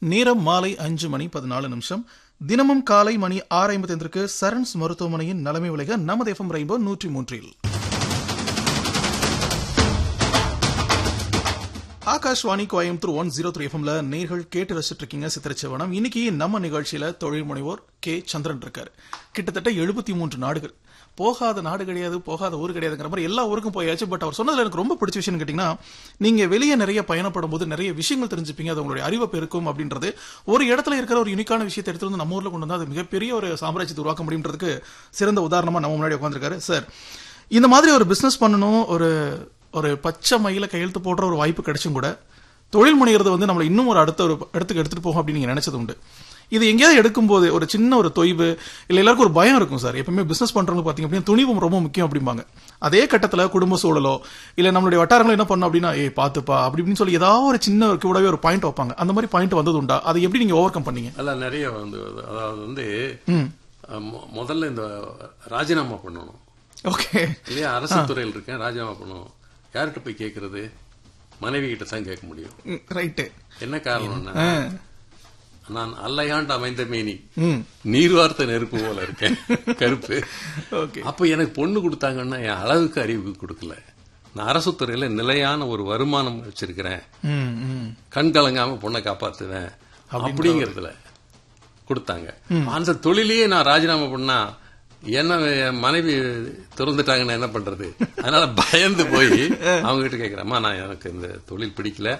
நேரம் மாலை அஞ்சு மணி பதினாலு நிமிஷம் தினமும் காலை மணி ஆறு ஐம்பத்தைந்திற்கு சரண்ஸ் மருத்துவமனையின் நலமை விலக நமது எஃப்எம் ரெயின்போ நூற்றி மூன்றில் Akashvani Coimbatore one zero three எஃப்எம்ல நேர்கள் கேட்டு ரசிச்சிட்டு இருக்கீங்க சித்திரச்சவனம் இன்னைக்கு நம்ம நிகழ்ச்சியில தொழில் முனைவோர் கே சந்திரன் இருக்காரு கிட்டத்தட்ட எழுபத்தி மூன்று நாடுகள் போகாத நாடு கிடையாது போகாத ஊர் கிடையாதுங்கிற மாதிரி எல்லா ஊருக்கும் போயாச்சு பட் அவர் சொன்னதுல எனக்கு ரொம்ப பிடிச்ச விஷயம் கேட்டீங்கன்னா நீங்க வெளியே நிறைய பயணப்படும் போது நிறைய விஷயங்கள் தெரிஞ்சுப்பீங்க அது உங்களுடைய அறிவை பெருக்கும் அப்படின்றது ஒரு இடத்துல இருக்கிற ஒரு யூனிக்கான விஷயத்தை எடுத்து வந்து நம்ம ஊர்ல கொண்டு வந்து அது மிகப்பெரிய ஒரு சாம்ராஜ்யத்தை உருவாக்க முடியுன்றதுக்கு சிறந்த உதாரணமா நம்ம முன்னாடி உட்காந்துருக்காரு சார் இந்த மாதிரி ஒரு பிசினஸ் பண்ணணும் ஒரு ஒரு பச்சை மயில கையெழுத்து போடுற ஒரு வாய்ப்பு கிடைச்சும் கூட தொழில் முனைகிறது வந்து நம்மளை இன்னும் ஒரு அடுத்த ஒரு இடத்துக்கு எடுத்துட்டு போகும் அப்படின்னு நீங்க நினைச்சது உண்டு இது எங்கேயாவது எடுக்கும்போது ஒரு சின்ன ஒரு தொய்வு இல்ல எல்லாருக்கும் ஒரு பயம் இருக்கும் சார் எப்பவுமே பிசினஸ் பண்றவங்க பாத்தீங்க அப்படின்னா துணிவும் ரொம்ப முக்கியம் அப்படிம்பாங்க அதே கட்டத்துல குடும்ப சூழலோ இல்ல நம்மளுடைய வட்டாரங்கள் என்ன பண்ணோம் அப்படின்னா ஏய் பாத்துப்பா அப்படி இப்படின்னு சொல்லி ஏதாவது ஒரு சின்ன ஒரு கூடவே ஒரு பாயிண்ட் வைப்பாங்க அந்த மாதிரி பாயிண்ட் வந்தது உண்டா அதை எப்படி நீங்க ஓவர் கம் பண்ணீங்க அல்ல நிறைய வந்து அதாவது வந்து அஹ், மொ- முதல்ல இந்த ராஜினாமா பண்ணணும் ஓகே இல்லையா அரசு துறையில் இருக்கேன் ராஜினாமா பண்ணணும் யார்கிட்ட போய் கேட்கறது மனைவி கிட்ட தான் கேட்க முடியும் ரைட்டு என்ன காரணம்னா நான் அல்லையாண்டு அமைந்த மேனி ம் நீர் வார்த்த நெருப்பு போல இருக்கேன் கருப்பு ஓகே அப்ப எனக்கு பொண்ணு கொடுத்தாங்கன்னா என் அளவுக்கு அறிவு கொடுக்கல நான் அரசு துறையில நிலையான ஒரு வருமானம் வச்சிருக்கிறேன் ம் ம் கண் கலங்காம பொண்ணை காப்பாத்துவேன் அப்படிங்கறதுல கொடுத்தாங்க அந்த தொழிலையே நான் ராஜினாமா பண்ணா என்ன என் மனைவி திறந்துட்டாங்கன்னா என்ன பண்றது அதனால பயந்து போய் அவங்க கிட்ட கேக்குறேன் அம்மா நான் எனக்கு இந்த தொழில் பிடிக்கல